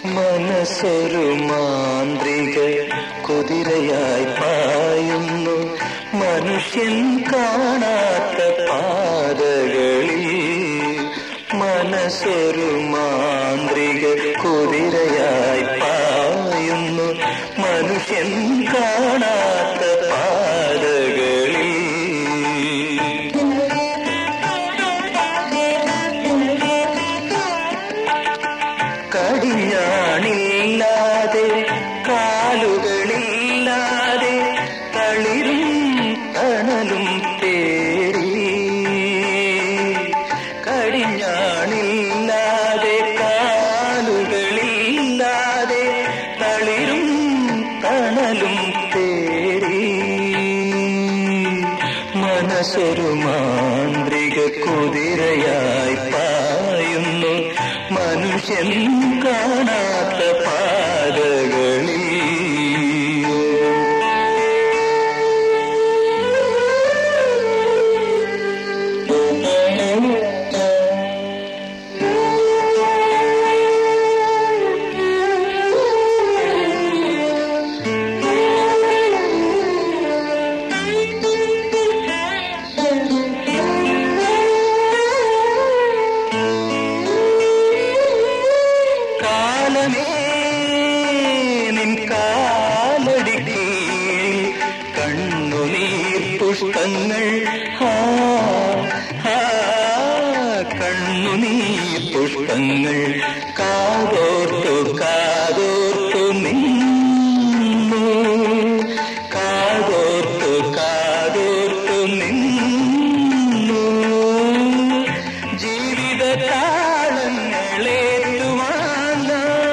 മനസ്സൊരു മാന്ത്രിക കുതിരയായി പായുന്നു മനുഷ്യൻ കാണാത്ത പാതകളിൽ മനസ്സൊരു മാന്ത്രിക കുതിരയായി പായുന്നു മനുഷ്യൻ കാണാത്ത പാതകളിൽ കടിഞ്ഞാണില്ലാതെ കാലുകളില്ലാതെ തളിരും തണലും തേടി കടിഞ്ഞാണില്ലാതെ കാലുകളില്ലാതെ തളിരും തണലും തേടി മനസ്സൊരു മാന്ത്രിക കുതിരയായി പായുന്നു മനുഷ്യൻ കാണാത്ത പാതകളിൽ കാലമേ നിൻ കാലടിക്ക് കണ്ണുനീർ പുഷ്പങ്ങൾ ഹാ, ഹാ, കണ്ണുനീർ പുഷ്പങ്ങൾ കാതോർത്തു കാതോർത്തു നിന്നു കാതോർത്തു കാതോർത്തു നിന്നു ജീവിത താളങ്ങളേറ്റുവാങ്ങ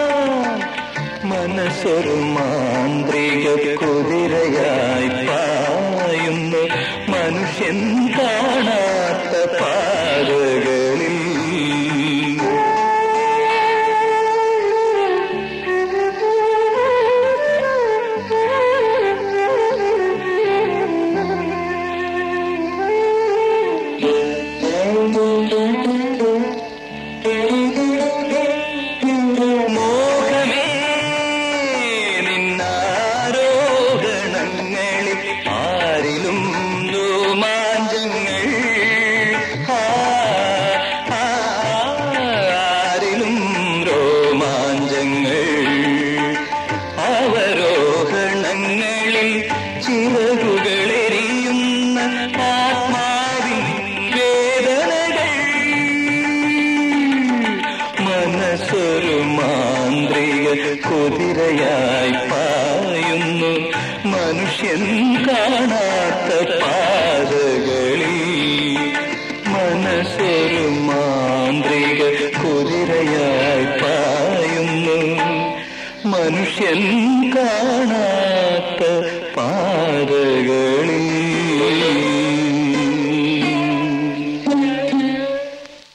മനസ്സൊരു മാന്ത്രിക കുതിരയായി പായുന്നു മനുഷ്യൻ കാണാത്ത പാതകളിൽ മോഹമേ നിന്നാരോഹണങ്ങളിൽ ആരിലും രോമാഞ്ചങ്ങൾ ആ, ആ, ആരിലും രോമാഞ്ചങ്ങൾ അവരോഹണങ്ങളിൽ ചിറകുകളെരിയുന്ന ആത്മാവിൻ വേദനകൾ മനസ്സൊരു മാന്ത്രിക കുതിരയായി പായുന്നു മനുഷ്യൻ കാണാത്ത പാതകളിൽ മനസ്സൊരു മാന്ത്രിക കുതിരയായി പായുന്നു മനുഷ്യൻ കാണാത്ത പാതകളിൽ